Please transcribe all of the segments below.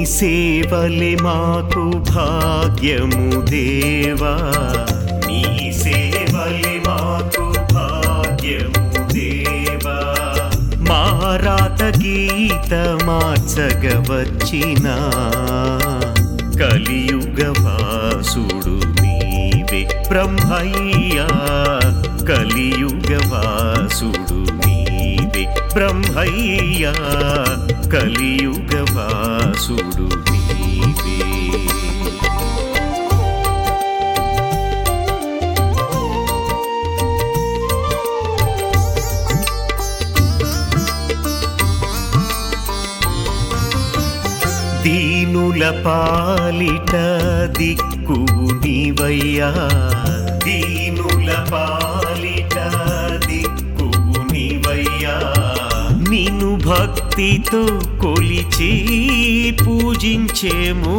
సేవలే మాకు భాగ్యము దేవా నీ సేవలే మాకు భాగ్యము దేవా మారాత గీత మార్చగ వచ్చిన కలియుగ వాసుడు నీవే బ్రహ్మయ్యా కలియుగ వాసుడు నీవే బ్రహ్మయ్యా కలియుగ వాసుడు నీవే దీనుల పాలిట దిక్కు నీవయ్యా దీనుల పాలిట దిక్కు నీవయ్యా నిన్ను భక్తితో కొలిచి పూజించేము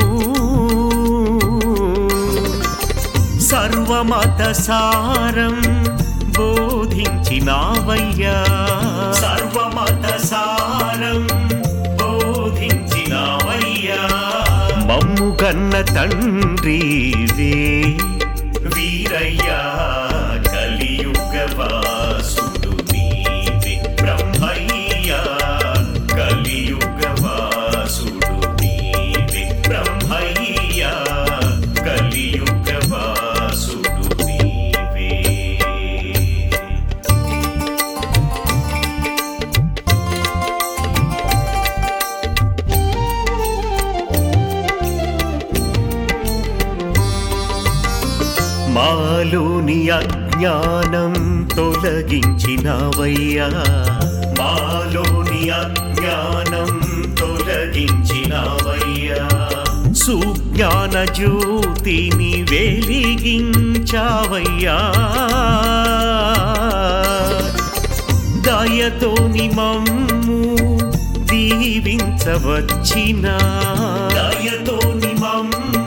సర్వమత సారం బోధించినావయ్యా సర్వమత సారం బోధించినావయ్యా మమ్ము కన్న తండ్రివే వీరయ్యా కలియుగ వాసుడు నీవే బ్రహ్మయ్యా కలియుగ వాసుడు నీవే బ్రహ్మయ్యా కలియుగ వాసుడు నీవే మాలోని అజ్ఞానం తొలగించినవయ్యా మాలోని అజ్ఞానం తొలగించినవయ్యా సుజ్ఞాన జ్యోతిని వెలిగించావయ్యా దయతోని మమ్ము దీవించవచ్చిన దయతోని మమ్ము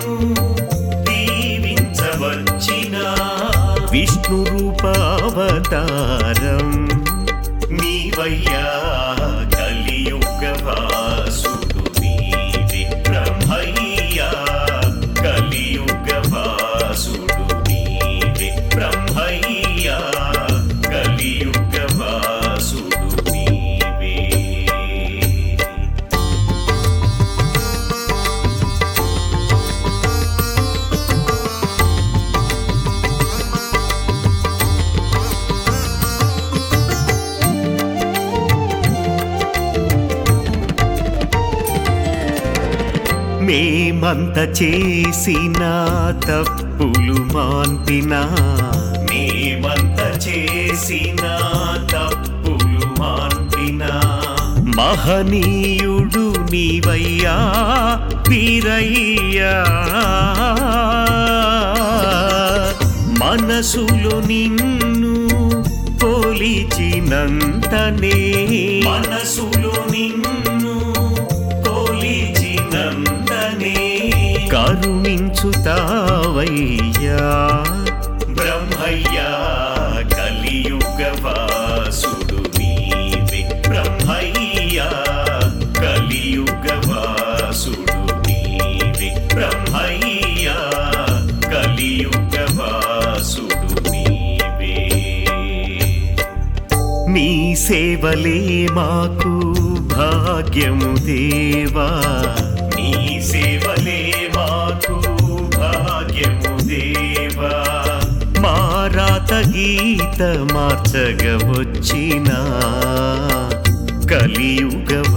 దీవించవచ్చిన విష్ణు రూపావతారం నీవయ్యా కలియుగ వాసుడు నీవే బ్రహ్మయ్యా కలియుగ వాసుడు నీవే బ్రహ్మయ్యా కలియుగ వాసుడు నీవే మేమంత చేసిన తప్పులు మాన్పినా మేమంత చేసిన తప్పులు మాన్పినా మహనీయుడు నీవయ్యా వీరయ్యా మనసులో నిన్ను కొలిచినంతనే మనసులో నిన్ను కొలిచినంతనే కరుణించుతావయ్యా బ్రహ్మయ్యా కలియుగ వాసుడు నీవే బ్రహ్మయ్యా కలియుగ వాసుడు నీవే బ్రహ్మయ్యా కలియుగ వాసుడు నీవే నీ సేవలే మాకు భాగ్యము దేవా నీ సేవలే మాకు భాగ్యము దేవా మారాత గీత మార్చగ వచ్చిన కలియుగ